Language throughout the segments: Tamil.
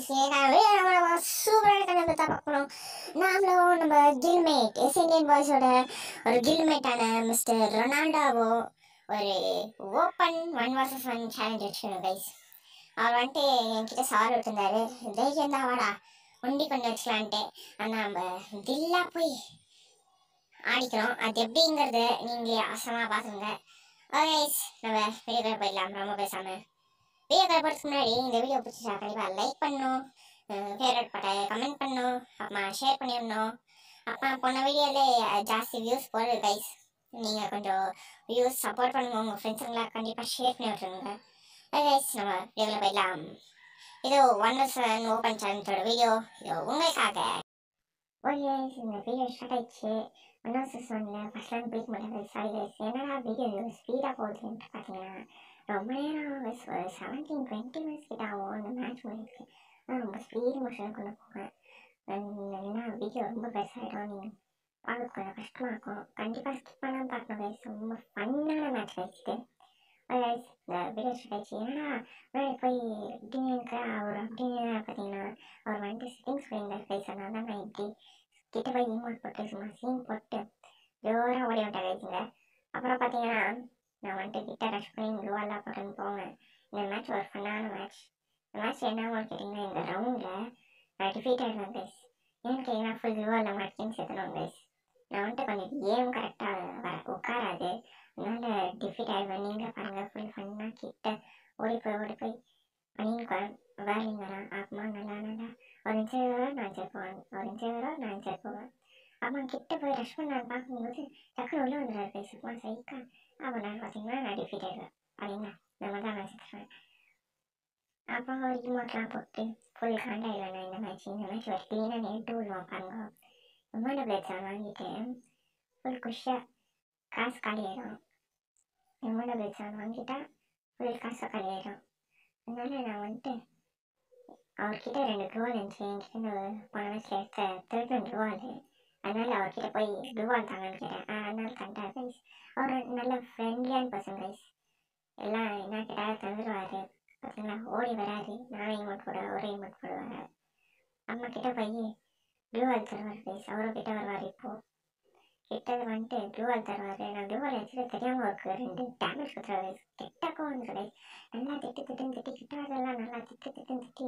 கைஸ் நம்ம சூப்பரான கண்டென்ட் தான் பார்க்கணும் நாமளும் நம்ம கில்மேட் எஸ் இந்தியன் பாய்ஸோட ஒரு கில்மேட்டான மிஸ்டர் ரொனால்டோவோ ஒரு open one versus one challenge வச்சுக்கணும் கைஸ் அவர் வந்துட்டு என்கிட்ட சவால் விட்டுருந்தாரு தைரியம் தான் வாடா ஒண்டி கொண்டு வச்சுக்கலான்ட்டு ஆனால் நம்ம தில்லா போய் ஆடிக்கிறோம் அது எப்படிங்கிறது நீங்களே அவசரமாக பார்த்துங்க கைஸ் நம்ம வீடியோ போயிடலாம் ரொம்ப பேசாமல் வீடியோ போகிறதுக்கு முன்னாடி இந்த வீடியோ பிடிச்சா கண்டிப்பாக லைக் பண்ணணும் ஃபேவரட் பட்ட கமெண்ட் பண்ணணும் அப்புறமா ஷேர் பண்ணிடணும் அப்புறமா போன வீடியோலே ஜாஸ்தி வியூஸ் போடுது கைஸ் நீங்கள் கொஞ்சம் வியூஸ் சப்போர்ட் பண்ணுங்க உங்கள் ஃப்ரெண்ட்ஸுங்களை கண்டிப்பாக ஷேர் பண்ணி விட்ருங்க கைஸ் நம்ம வீடியோவில் போயிடலாம் இது ஒன் ஒன் ஓப்பன் சேனலோட வீடியோ இது உங்களுக்காக ஓகே இந்த வீடியோ ஸ்டார்ட் ஆயிடுச்சு ஒன் வர்சஸ் ஒன்ல ஃபர்ஸ்ட் லைன் பிடிக்க முடியாது சாரி கைஸ் என்னடா வீடியோ ஸ்பீடாக போகுதுன்ட்டு பார்த்தீங்கன்னா ரொம்ப நேரம் ஒரு செவன்டீன் டுவெண்ட்டி மினிட்ஸ் கிட்ட ஆகும் இந்த மேட்ச் முடியுது ஆனால் ரொம்ப ஸ்பீட் மோஷன் கொண்டு போவேன் இல்லைன்னா வீடியோ ரொம்ப பெருசாகிடும் நீங்கள் பார்க்க கொஞ்சம் கஷ்டமாக இருக்கும் கண்டிப்பாக ஸ்கிப் பண்ணாமல் பார்க்கணும் கைஸ் ரொம்ப ஃபன்னான மேட்ச் கைஸ் கைஸ் இந்த வீடியோ ஸ்டார்ட் ஏன்னா முன்னாடி போய் இப்படின்னு அவர் அப்படின்னு பார்த்தீங்கன்னா அவர் வந்துட்டு செட்டிங்ஸ் பண்ணியிருந்தார் கைஸ் அதனால தான் நான் இப்படி கிட்ட போய் ஈமோட் போட்டு சும்மா சீன் போட்டு ஜோராக ஓடி விட்டேன் கைஸுங்க அப்புறம் பார்த்தீங்கன்னா நான் வந்துட்டு கிட்ட ரஷ் பண்ணி க்ளூவெல்லாம் போட்டுன்னு போவேன் இந்த மேட்ச் ஒரு ஃபன்னான மேட்ச் இந்த மேட்ச் என்ன கேட்டிங்கன்னா இந்த ரவுண்டில் நான் டிஃபீட் ஆகிடுவேன் கைஸ் ஏன்னு கேட்டிங்கன்னா ஃபுல் க்ளூவெல்லாம் மேட்ச்சிங் சேர்த்துணும் கைஸ் நான் வந்துட்டு கொஞ்சம் கேம் கரெக்டாக வர உட்காராது அதனால டிஃபீட் ஆகிடுவேன் நீங்கள் பாருங்கள் ஃபுல் ஃபன்னாக கிட்ட ஓடி போய் ஓடி போய் பண்ணின்னு வேலைங்க வரான் அப்புறமா நல்லா நல்லா ஒரு நிமிஷம் வரும் நான் செக் போவேன் ஒரு நிமிஷம் வரும் நான் செக் போவேன் அம்மா கிட்ட போய் ரஷ் பண்ண நான் பார்க்கும்போது டக்குனு உள்ள வந்துடுறாரு கைஸ் சும்மா சைக்கா அப்போ நான் பார்த்தீங்கன்னா நான் டிஃபீட் ஆகிடுவேன் அப்படிங்களா நம்ம தான் நான் செத்துருவேன் அப்புறம் ஒரு ரிமோட்லாம் போட்டு ஃபுல் காண்டாயிடுவேன் நான் இந்த மேட்ச் இந்த மேட்ச் ஒரு க்ளீனாக நேட்டு விடுவோம் பாருங்க உங்களோட பிளேட்ஸை வாங்கிட்டு ஃபுல் குஷியாக காசு காலி ஆயிடும் உங்களோட பிளேட்ஸை வாங்கிட்டா ஃபுல் காசு காலி ஆயிடும் அதனால நான் வந்துட்டு அவர்கிட்ட ரெண்டு க்ளூவால் இருந்துச்சு என்கிட்ட போன மேட்ச்சில் எடுத்த தேர்ட் ரெண்டு க்ளூவால் அதனால அவர்கிட்ட போய் க்ளூவால் தாங்கன்னு கேட்டேன் ஆ அதனால தந்தார் கைஸ் அவர் நல்ல ஃப்ரெண்ட்லியான பர்சன் கைஸ் எல்லாம் என்ன கேட்டாலும் தந்துடுவார் பார்த்தீங்களா ஓடி வராது நானே இமோட் போட ஒரே இமோட் போடுவார் அம்மா கிட்ட போய் க்ளூவால் தருவார் கைஸ் அவரும் கிட்ட வருவார் இப்போ கிட்டது வந்துட்டு க்ளூவால் தருவார் நான் க்ளூவால் வச்சுட்டு தெரியாமல் அவருக்கு ரெண்டு டேமேஜ் கொடுத்துருவாரு கைஸ் கிட்டக்கும் வந்து கைஸ் நல்லா திட்டு திட்டுன்னு திட்டி கிட்ட வரலாம் நல்லா திட்டு திட்டுன்னு திட்டி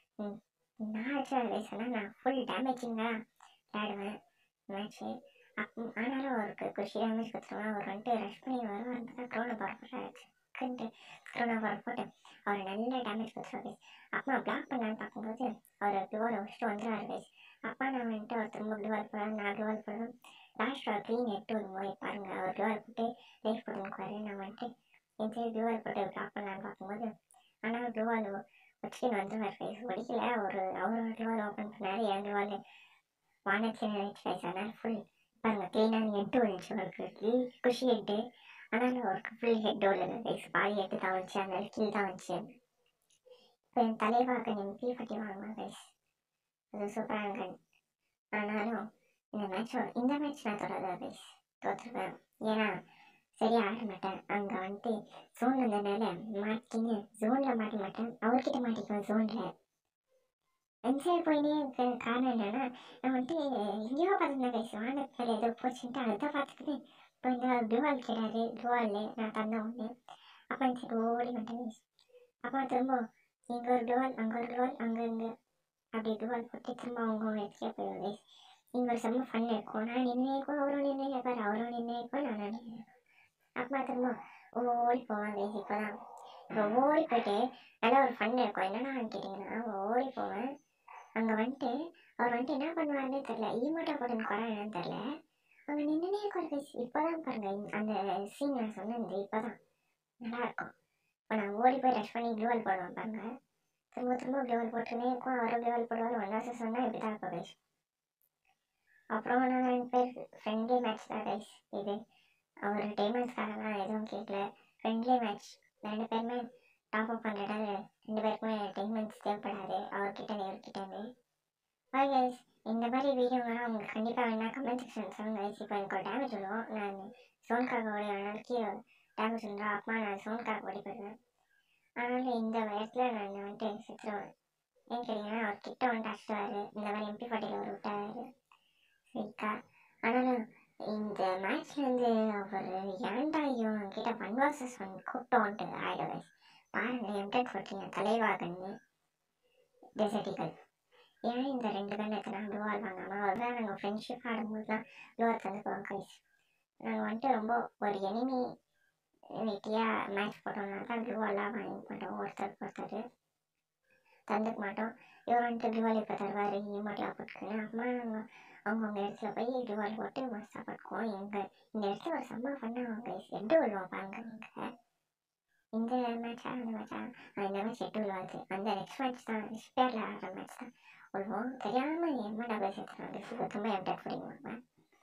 நான் அடிச்சாரு கைஸ் ஆனால் நான் ஃபுல் டேமேஜிங்காக விளையாடுவேன் மேட்ச்சு அப் ஆனாலும் அவருக்கு குஷி டேமேஜ் கொடுத்துருவேன் அவர் வந்துட்டு ரஷ் பண்ணி வருவார் பார்த்தா க்ரோனை பார் போட்டாச்சு கண்டு க்ரோனை பார் போட்டு அவர் நல்ல டேமேஜ் கொடுத்துருவார் கைஸ் அப்பா பிளாக் பண்ணலான்னு பார்க்கும்போது அவர் க்ளூவால் வச்சுட்டு வந்துடுவார் கைஸ் அப்பா நான் வந்துட்டு அவர் திரும்ப க்ளூவால் போடுவேன் நான் க்ளூவால் போடுவேன் லாஸ்ட் ஒரு க்ளீன் எட்டு ஒரு போய் பாருங்கள் அவர் க்ளூவால் போட்டு லைஃப் போட்டுருக்குவாரு நான் வந்துட்டு என் சைடு க்ளூவால் போட்டு பிளாக் பண்ணலான்னு பார்க்கும்போது ஆனால் க்ளூவால் வச்சுட்டு வந்துடுவார் கைஸ் ஒடிக்கல ஒரு அவரோட க்ளூவால் ஓப்பன் பண்ணார் என் க்ளூவால் வானச்சு நினைச்சு கைஸ் அதனால் ஃபுல் பாருங்க க்ளீனாக ஹெட் விழுந்துச்சு அவருக்கு குஷி ஹெட்டு ஆனாலும் அவருக்கு ஃபுல் ஹெட் விழுது கைஸ் பாதி ஹெட்டு தான் வந்துச்சு அந்த கீழ் தான் வந்துச்சு இப்போ என் தலைவாக்க நீங்கள் பீ பட்டி வாங்குவேன் கைஸ் அது சூப்பரான கன் ஆனாலும் இந்த மேட்ச் இந்த மேட்ச் நான் தொடர்ந்து கைஸ் தோற்றுருவேன் ஏன்னா சரியாக ஆட மாட்டேன் அங்கே வந்துட்டு ஜோன் வந்ததுனால மாட்டின்னு ஜோனில் மாட்ட மாட்டேன் அவர்கிட்ட மாட்டிக்குவேன் ஜோனில் இன்சைட் போயினே இருக்க காரணம் என்னன்னா நான் வந்துட்டு எங்கேயோ பார்த்துருந்தேன் கைஸ் வானத்தில் ஏதோ போச்சுன்ட்டு அதை பார்த்துக்கிட்டு இப்போ இந்த க்ளூவால் கேட்டாரு க்ளூவால் நான் தந்த ஒன்று அப்போ சரி ஓடி மாட்டேன் கைஸ் அப்போ திரும்ப இங்கே ஒரு க்ளூவால் அங்கே ஒரு க்ளூவால் அங்கே இங்கே அப்படி க்ளூவால் போட்டு திரும்ப அவங்க அவங்க இடத்துக்கே போயிடுவோம் கைஸ் இங்கே ஒரு செம்ம ஃபன் இருக்கும் நான் நின்று இருக்கும் அவரும் நின்று கேட்பார் அவரும் நின்று இருக்கும் நான் நின்று அப்புறமா திரும்ப ஓடி போவேன் கைஸ் இப்போ தான் இப்போ ஓடி போயிட்டு நல்லா ஒரு ஃபன் இருக்கும் என்னென்னா கேட்டிங்கன்னா ஓடி போவேன் அங்கே வந்துட்டு அவர் வந்துட்டு என்ன பண்ணுவாருன்னே தெரில ஈமோட்டா போட்டுன்னு குறை என்னன்னு தெரில அங்கே நின்றுனே குறை இப்போ தான் பாருங்க அந்த சீன் நான் சொன்னது இப்போ தான் நல்லாயிருக்கும் இப்போ நான் ஓடி போய் ரஷ் பண்ணி க்ளூவல் போடுவேன் பாருங்க திரும்ப திரும்ப க்ளூவல் போட்டுனே இருக்கும் அவரும் க்ளூவல் போடுவார் ஒன் ஹவர்ஸ் சொன்னால் இப்படி தான் இருக்கும் கைஸ் அப்புறம் நாங்கள் ரெண்டு பேர் ஃப்ரெண்ட்லி மேட்ச் தான் கைஸ் இது அவர் டைமண்ட்ஸ்க்காகலாம் எதுவும் கேட்கல ஃப்ரெண்ட்லி மேட்ச் ரெண்டு பேருமே டாப் அப் பண்ணுறதால ரெண்டு பேருக்குமே டைமண்ட்ஸ் தேவைப்படாது அவர்கிட்ட இவர்கிட்ட கைஸ் இந்த மாதிரி வீடியோங்களாம் உங்களுக்கு கண்டிப்பாக வேணால் கமெண்ட் செக்ஷன் சொல்லுங்கள் கைஸ் இப்போ எனக்கு ஒரு டேமேஜ் விடும் நான் சோன்காக ஓடி வேணாலும் கீழே டேமேஜ் வந்துடும் அப்பா நான் சோன்காக ஓடி போயிடுவேன் அதனால் இந்த இடத்துல நான் வந்துட்டு செத்துருவேன் ஏன் கேட்டீங்கன்னா அவர் கிட்ட வந்து அடிச்சுவாரு இந்த மாதிரி எம்பி ஃபார்ட்டியில் அவர் விட்டாரு சரிக்கா ஆனாலும் இந்த மேட்ச்ல இருந்து அவர் ஏன்டா இவன் கிட்ட ஒன் வர்சஸ் ஒன் கூப்பிட்டோன்ட்டு ஆயிடுவே பாருங்க எம்டெட் ஃபோர்ட்டிங்க தலைவாகன்னு டெசர்டிகள் ஏன் இந்த ரெண்டு கன் எத்தனை ப்ளூவால் வாங்காமல் அவர் தான் நாங்கள் ஃப்ரெண்ட்ஷிப் ஆடும்போது தான் ப்ளூவால் தந்துக்குவோம் கைஸ் நாங்கள் வந்துட்டு ரொம்ப ஒரு எனிமி வெட்டியாக மேட்ச் போட்டோம்னா தான் ப்ளூவாலாம் வாங்கி மாட்டோம் ஒருத்தருக்கு ஒருத்தர் தந்துக்க மாட்டோம் இவர் வந்துட்டு ப்ளூவால் இப்போ தருவார் ஈமோட்லாம் போட்டுருக்குன்னு அம்மா நாங்கள் அவங்கவுங்க இடத்துல போய் ப்ளூவால் போட்டு மஸ்தாக படுக்குவோம் எங்கள் இந்த இடத்துல ஒரு செம்ம பண்ணுவாங்க கைஸ் எட்டு விழுவோம் பாருங்க நீங்கள் இந்த மேட்சா அந்த மேட்சா இந்த மேட்ச் எட்டு விழுவாது அந்த நெக்ஸ்ட் மேட்ச் தான் ஸ்பேரில் ஆடுற மேட்ச் தான் விழுவோம் தெரியாமல் எம்மா டபுள் சேர்த்துறாங்க சுத்தமாக எம்டெட் பிடிக்குவாங்க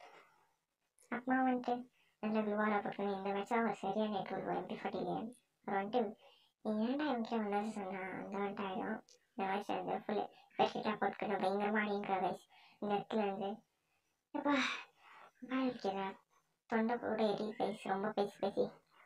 அம்மா வந்துட்டு நல்ல ப்ளூவால் போட்டுக்கணும் இந்த மேட்ச் அவர் சரியாக நெட் விழுவோம் எப்படி ஃபட்டிலே அவர் வந்துட்டு நீ ஏன்டா என்கிட்ட வந்தாச்சு சொன்னா அந்த வந்துட்டு ஆகிடும் இந்த மேட்ச் வந்து ஃபுல்லு பெர்ஃபெக்டாக போட்டுக்கணும் பயங்கரமாக அடிங்கிற வயசு இந்த இடத்துல இருந்து எப்பா வாழ்க்கிறா தொண்டை கூட எரி பேசி ரொம்ப பேசி பேசி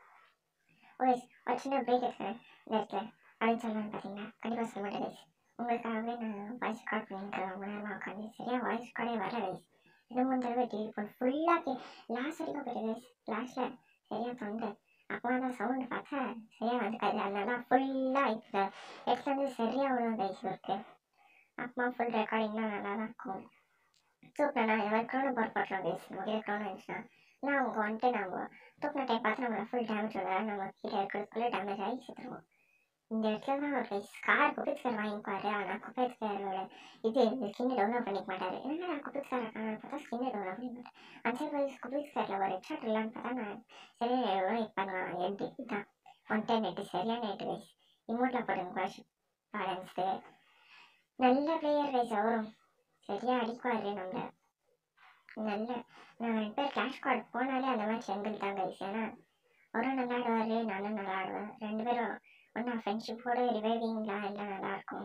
ஓய் ஒரு சின்ன பிரேக் எடுக்கிறேன் இந்த இடத்துல அப்படின்னு சொல்லணும்னு பார்த்தீங்கன்னா கண்டிப்பாக சொல்ல மாட்டேன் கைஸ் உங்களுக்காகவே நான் வாய்ஸ் ரெக்கார்ட் பண்ணிக்கிறேன் ரொம்ப நேரமாக உட்காந்து சரியா வாய்ஸ் ரெக்கார்டே வர கைஸ் ரெண்டு மூணு தடவை டெலிட் பண்ணி ஃபுல்லாக கே லாஸ்ட் வரைக்கும் போயிட்டு கைஸ் லாஸ்ட்டில் சரியாக தொண்டை அப்போ தான் சவுண்டு பார்த்தா சரியாக வந்துக்காது அதனால ஃபுல்லாக இப்போ இடத்துல இருந்து சரியாக விடும் கைஸ் இருக்கு அப்பமா ஃபுல் ரெக்கார்டிங்லாம் நல்லா தான் இருக்கும் சூப்பர் நான் இந்த மாதிரி க்ரோனோ போர் போட்டுறோம் கைஸ் நம்ம க்ரோனோ இருந்துச்சுன்னா நான் அவங்க வந்துட்டு நம்ம தூக்கின டைம் பார்த்து நம்மளை ஃபுல் டேமேஜ் வந்தாலும் நம்ம கீழே இருக்கிறதுக்குள்ளே டேமேஜ் ஆகி செத்துருவோம் இந்த இடத்துல தான் ஒரு கைஸ் கார் குப்பிஸ்கார் வாங்கிப்பாரு ஆனால் குப்பிஸ்காரோட இது ஸ்கின்னை டவுன்லோட் பண்ணிக்க மாட்டாரு ஏன்னா நான் குப்பிஸ்கார் இருக்கான்னு பார்த்தா ஸ்கின்னை டவுன்லோட் பண்ணிக்க மாட்டேன் அந்த வைஸ் குப்பிஸ்காரில் ஒரு ஹெட்ஷாட் இல்லைன்னு பார்த்தா நான் சரியான டவுன்லோட் பண்ணுவேன் எட்டு தான் ஒன் டென் எட்டு சரியான எட்டு வைஸ் இமோட்டில் போடுங்க வாஷ் பேலன்ஸு நல்ல பிளேயர் வைஸ் அவரும் சரியா அடிக்குவாரு நம்மள நல்ல நான் ரெண்டு பேர் கேஷ் கார்டு போனாலே அந்த மாதிரி செங்கல் தான் கைஸ் ஏன்னா அவரும் நல்லா ஆடுவார் நானும் நல்லா ஆடுவேன் ரெண்டு பேரும் ஒன்றா ஃப்ரெண்ட்ஷிப்போட ரிவைவிங்லாம் எல்லாம் நல்லா இருக்கும்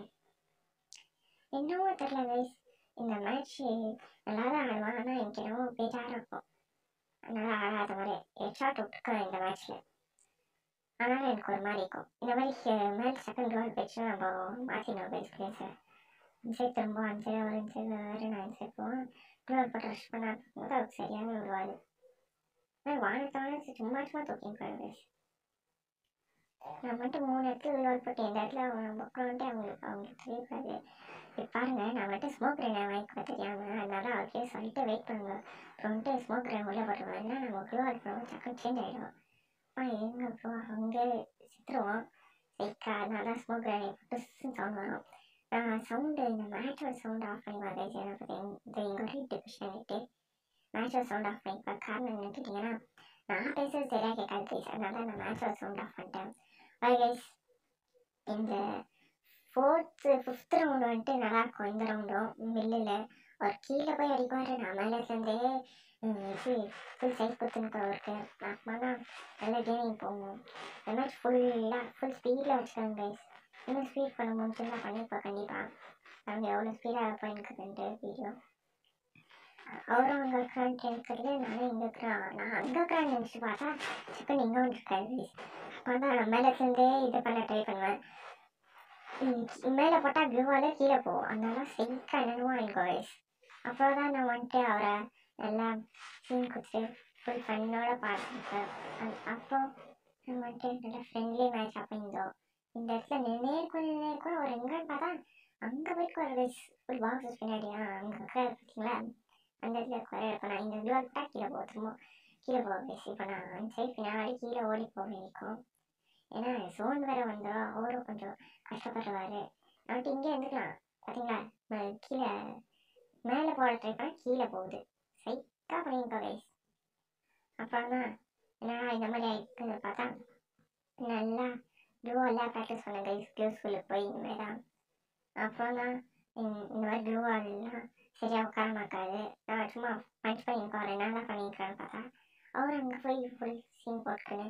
என்னவோ தெரியல கைஸ் இந்த மேட்ச் நல்லா தான் ஆடுவான் ஆனால் எனக்கு என்னவோ பேஜாக இருக்கும் நல்லா ஆடாத மாதிரி ஹெட்ஷாட் விட்டுருக்கேன் இந்த மேட்ச்சில் ஆனாலும் எனக்கு ஒரு மாதிரி இருக்கும் இந்த மாதிரி மேட்ச் செகண்ட் கோல் போயிடுச்சுன்னா நம்ம மாற்றினோம் கைஸ் பிளேஸை இன்சைட் திரும்ப அஞ்சு ஒரு இன்சைட் வேறு நான் இன்சைட் போவேன் க்ளோர் போட்டு ரஷ் பண்ண போது அவருக்கு சரியான விடுவாரு ஆனால் வானத்தான சும்மா சும்மா தூக்கின்னு போயிடுது நான் மட்டும் மூணு இடத்துல க்ளோர் போட்டு இந்த இடத்துல அவங்க மக்கள் வந்துட்டு அவங்களுக்கு அவங்களுக்கு தெரியக்கூடாது இப்போ பாருங்க நான் மட்டும் ஸ்மோக் ரெண்டை வாங்கிக்க தெரியாம அதனால அவர்கிட்ட சொல்லிட்டு வெயிட் பண்ணுங்க அப்புறம் வந்துட்டு ஸ்மோக் ரெண்ட் உள்ளே போட்டுருவோம் ஏன்னா நம்ம க்ளோர் போடுவோம் டக்குன்னு சேஞ்ச் ஆகிடும் ஆ எங்க அப்புறம் அங்கே சித்துருவோம் சைக்கா அதனால ஸ்மோக் ரெண்ட் போட்டு சவுண்ட் வரும் சவுண்டு இந்த மேட்சோட சவுண்ட் ஆஃப் பண்ணி பார்க்க ஏன்னா இது எங்கள் வீட்டு டிவிஷன் விட்டு மேட்சோட சவுண்ட் ஆஃப் பண்ணி பார்க்க காரணம் என்ன கேட்டிங்கன்னா நான் பேசுறது சரியாக கேட்காது கைஸ் அதனால நான் மேட்சோட சவுண்ட் ஆஃப் பண்ணிட்டேன் பாய் கைஸ் இந்த ஃபோர்த்து ஃபிஃப்த் ரவுண்டு வந்துட்டு நல்லாயிருக்கும் இந்த ரவுண்டும் மில்லில் ஒரு கீழே போய் அடிப்பாரு நான் மேலே சேர்ந்தே இது ஃபுல் சைஸ் கொடுத்துருக்கவருக்கு அப்புறமா தான் நல்ல கேமிங் போகும் இந்த மேட்ச் ஃபுல்லாக ஃபுல் ஸ்பீடில் வச்சுருக்காங்க கைஸ் இன்னும் ஸ்பீட் பண்ண முடிஞ்சுன்னா பண்ணிப்போம் கண்டிப்பாக அவங்க எவ்வளோ ஸ்பீடாக போயிருக்குதுன்ட்டு வீடியோ அவரும் அங்கே இருக்கிறான்ட்டு இருக்கிறது நானும் இங்கே இருக்கிறான் நான் அங்கே இருக்கிறான்னு நினச்சி பார்த்தா சிக்கன் இங்கே வந்து இருக்காது அப்போ தான் நான் மேலே சேர்ந்தே இது பண்ண ட்ரை பண்ணுவேன் மேலே போட்டால் க்ளூவாலே கீழே போகும் அதனால ஸ்ட்ரெயிட்டாக என்னென்னமோ எனக்கு வயசு அப்புறம் தான் நான் வந்துட்டு அவரை நல்லா சீன் கொடுத்து ஃபுல் ஃபன்னோட பார்த்துருப்பேன் அப்போ நம்ம வந்துட்டு நல்லா ஃப்ரெண்ட்லி மேட்ச் அப்படிந்தோம் இந்த இடத்துல நின்னே இருக்கும் நின்னே இருக்கும் ஒரு எங்கன்னு பார்த்தா அங்கே போயிட்டு ஒரு வயசு ஃபுல் பாக்ஸஸ் பின்னாடியா அங்கே இருக்கிற பார்த்தீங்களா அந்த இடத்துல குறை இருக்கும் நான் இந்த இதுவாக விட்டா கீழே போக திரும்ப கீழே போக வயசு இப்போ நான் அந்த சைட் பின்னாடி கீழே ஓடி போக இருக்கும் ஏன்னா சோன் வேற வந்துடும் அவரும் கொஞ்சம் கஷ்டப்படுறாரு நாட்டு இங்கே இருந்துக்கலாம் பார்த்தீங்களா ம- கீழே மேலே போட ட்ரை பண்ணால் கீழே போகுது சைட்டாக பண்ணியிருக்கோம் கைஸ் அப்புறம் தான் என்னடா இந்த மாதிரி இருக்குன்னு பார்த்தா நல்லா க்ளூ எல்லாம் ப்ராக்டிஸ் பண்ண கைஸ் க்ளூ ஸ்கூலுக்கு போய் இனிமேல் தான் அப்புறம் தான் இந்த இந்த மாதிரி க்ளூ எல்லாம் சரியாக உட்கார மாட்டாது நான் சும்மா பஞ்ச் பண்ணியிருக்கோம் ரெண்டு நாளாக பண்ணியிருக்கான்னு பார்த்தா அவர் அங்கே போய் ஃபுல் சீன் போட்டுக்கின்னு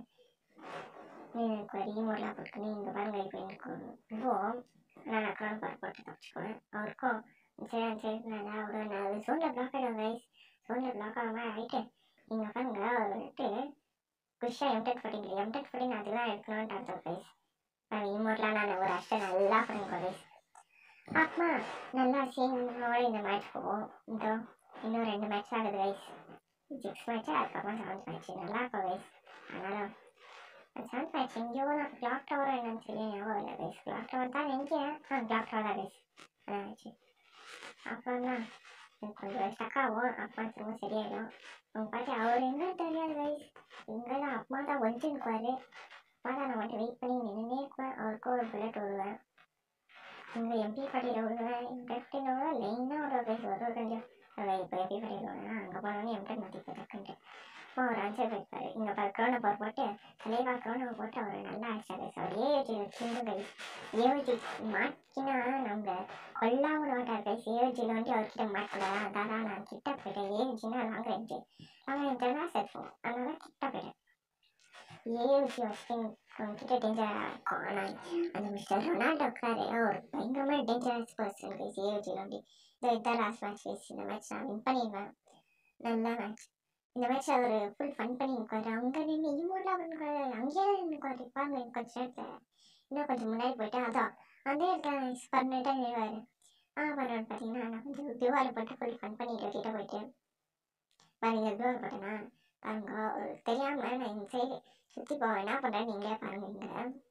எனக்கு ரீமோட்லாம் போட்டுக்கின்னு இங்கே பாருங்க இப்போ எனக்கு க்ளூ நான் அக்கௌண்ட் பார் போட்டு தப்பிச்சுக்குவேன் அவருக்கும் சரி சரி நல்லா விட நான் சோனில் பிளாக் ஆகிடும் கைஸ் சோனில் பிளாக் ஆகாமல் ஆகிட்டு நீங்கள் பாருங்க அவர் வந்துட்டு குஷாக எம்டெட் ஃபோர்டின் எம்டெட் ஃபோர்டின் அதுதான் எடுக்கணும்னு அர்த்தம் கைஸ் நான் இமோட்லாம் நான் ஒரு அஷ்டம் நல்லா பண்ணுங்க கைஸ் அப்புறமா நல்லா சீனோட இந்த மேட்ச் போவோம் இதோ இன்னும் ரெண்டு மேட்ச் ஆகுது கைஸ் சிக்ஸ் மேட்ச் அதுக்கப்புறமா செவன்த் மேட்ச் நல்லா இருக்கும் கைஸ் அதனால செவன்த் மேட்ச் எங்கேயோ நான் கிளாக் டவர் என்னன்னு சொல்லி ஞாபகம் இல்லை கைஸ் கிளாக் டவர் தான் நினைக்கிறேன் ஆ கிளாக் டவர் தான் கைஸ் அதான் மேட்ச் அப்புறம் தான் எனக்கு கொஞ்சம் ஸ்டக் ஆகும் அப்பா திரும்ப சரியாயிடும் அவங்க பாட்டி அவர் என்ன தெரியாது கைஸ் இங்கே தான் அப்பா தான் வந்துருக்குவாரு அப்பா தான் நான் மட்டும் வெயிட் பண்ணி நின்றுனே இருக்குவேன் அவருக்கு ஒரு புல்லட் விடுவேன் இங்கே எம்பி பாட்டியில் விடுவேன் லெஃப்டில் விட லைனாக ஒரு கைஸ் ஒரு கொஞ்சம் இப்போ எம்பி பாட்டியில் விடுவேன் அங்கே போனோடனே எம்டன் மாற்றிப்பேன் டக்குன்ட்டு அப்போ அவர் ஆன்சர் போயிருப்பாரு இங்கே பாரு க்ரோனை பவர் போட்டு தலைவா க்ரோனை போட்டு அவர் நல்லா ஆன்சர் கைஸ் அவர் ஏஜி வச்சிருந்து கைஸ் ஏஜி மாட்டினா நம்ம கொல்லாம மாட்டார் கைஸ் ஏஜியில் வந்து அவர்கிட்ட மாட்டல அதான் நான் கிட்ட போயிட்டேன் ஏஜினா லாங் ரேஞ்சு லாங் ரேஞ்சு தான் செல்ஃபோன் அதனால கிட்ட போயிட்டேன் ஏஜி வச்சு கிட்ட டேஞ்சராக இருக்கும் ஆனால் அந்த மிஸ்டர் ரொனால்டோ இருக்காரு ஒரு பயங்கரமான டேஞ்சரஸ் பர்சன் கைஸ் ஏஜியில் வந்து இந்த இதான் லாஸ்ட் மேட்ச் கைஸ் இந்த மேட்ச் நான் வின் பண்ணிடுவேன் நல்ல மேட்ச் இந்த மேட்ச் அவர் ஃபுல் ஃபன் பண்ணி இருக்காரு அங்கே நின்று இமோட்லாம் பண்ணுறாரு அங்கேயே நின்றுக்காரு பாருங்க கொஞ்ச நேரத்தில் இன்னும் கொஞ்சம் முன்னாடி போயிட்டு அதான் அதே இடத்துல பர்மனெண்ட்டாக நிறுவார் ஆ பரவாயில்ல பார்த்தீங்கன்னா நான் கொஞ்சம் திவாலை போட்டு ஃபுல் ஃபன் பண்ணிட்டு கிட்ட போயிட்டு பாருங்க திவால் போட்டேன்னா பாருங்க ஒரு தெரியாம நான் இந்த சைடு சுற்றி போவேன் என்ன பண்ணுறேன் நீங்களே பாருங்க இங்கே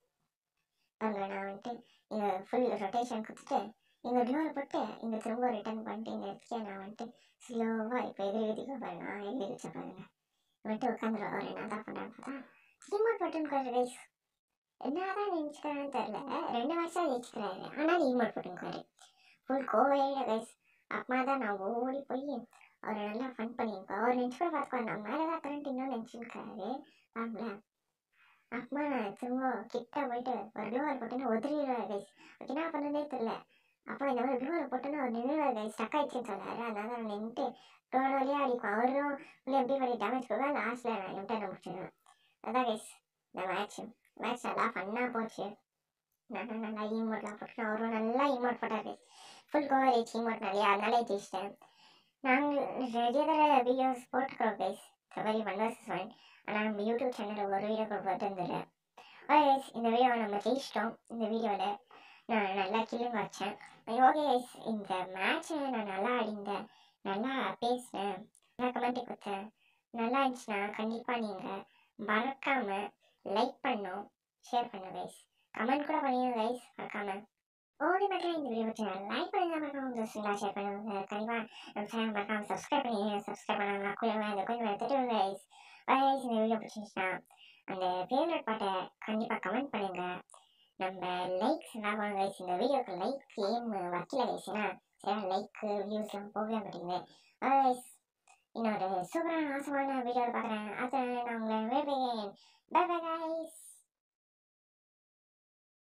பாருங்க நான் வந்துட்டு இங்கே ஃபுல் ரொட்டேஷன் கொடுத்துட்டு இங்கே டியோரை போட்டு இங்கே திரும்ப ரிட்டர்ன் பண்ணிட்டு இந்த இடத்துக்கே நான் வந்துட்டு ஸ்லோவாக இப்போ எதிரி எதிர்க்க பாருங்க நான் எதிரி வச்ச பாருங்க வந்துட்டு உட்காந்துருவோம் அவர் என்ன தான் பண்ணுறேன் பார்த்தா ரிமோட் பட்டன் கொஞ்சம் ரைஸ் என்னதான் நினச்சிக்கிறான்னு தெரில ரெண்டு வருஷம் ஜெயிச்சுக்கிறாரு ஆனால் ரிமோட் போட்டுருக்காரு ஃபுல் கோவையில கைஸ் அம்மா தான் நான் ஓடி போய் அவரை நல்லா ஃபன் பண்ணியிருப்பேன் அவர் நினச்சி கூட பார்த்துக்கோ நான் மேலே தான் கரண்ட் இன்னும் நினச்சிருக்காரு பாருங்களேன் அம்மா நான் திரும்ப கிட்ட போயிட்டு ஒரு டோர் போட்டுன்னு உதறிடுவார் கைஸ் என்ன பண்ணுறதே தெரில அப்போ இந்த மாதிரி டோர் போட்டுன்னு அவர் நின்றுவார் கைஸ் ஸ்டக் ஆயிடுச்சுன்னு சொன்னார் அதனால நான் நின்றுட்டு டோர் வழியாக அடிக்கும் அவரும் இல்லை எப்படி பண்ணி டேமேஜ் கொடுக்க லாஸ்ட்டில் நான் எம்டன் முடிச்சிடுவேன் அதான் கைஸ் இந்த மேட்ச் மேட்ச் நல்லா ஃபன்னாக போச்சு நான் நல்லா ஈமோட்லாம் போட்டு அவரும் நல்லா ஈமோட் போட்டார் ஃபுல் கவரேஜ் ஈமோட் நிறையா அதனாலே ஜெயிச்சிட்டேன் நாங்கள் ரெகுலராக வீடியோஸ் போட்டுக்கிறோம் guys very one versus one ஆனால் நம்ம யூடியூப் சேனலில் ஒரு வீடியோ கூட போட்டு இருந்துடுறேன் கைஸ் இந்த வீடியோவை நம்ம ஜெயிச்சிட்டோம் இந்த வீடியோவில் நான் நல்லா கில்லுங்க வச்சேன் ஓகே கைஸ் இந்த மேட்ச்சை நான் நல்லா ஆடிந்தேன் நல்லா பேசினேன் நல்லா கமெண்ட் கொடுத்தேன் நல்லா இருந்துச்சுன்னா கண்டிப்பாக நீங்கள் மறக்காமல் லைக் பண்ணணும் ஷேர் பண்ணுங்க கைஸ் கமெண்ட் கூட பண்ணிடுங்க கைஸ் மறக்காமல் ஓடி மட்டும் இந்த வீடியோ பிடிச்சா லைக் பண்ணுங்க மறக்காம உங்க ஃப்ரெண்ட்ஸுங்களா ஷேர் பண்ணுங்க கண்டிப்பாக நம்ம சேனல் மறக்காம சப்ஸ்கிரைப் பண்ணி சப்ஸ்கிரைப் பண்ணாங்க கூட அந்த கொஞ்சம் எடுத்துட்டு கைஸ் கைஸ் இந்த வீடியோ பிடிச்சிருந்துச்சுன்னா அந்த ஃபேவரட் பாட்டை கண்டிப்பாக கமெண்ட் பண்ணுங்க நம்ம லைக்ஸ் என்ன பண்ணுங்க கைஸ் இந்த வீடியோக்கு லைக் ஏம் வைக்கல கைஸ் ஏன்னா சரி லைக் வியூஸ்லாம் போகவே மாட்டேங்குது கைஸ் இன்னொரு சூப்பரான ஆசமான வீடியோவில் பார்க்குறேன் அதை நான் உங்களை பை பை கைஸ்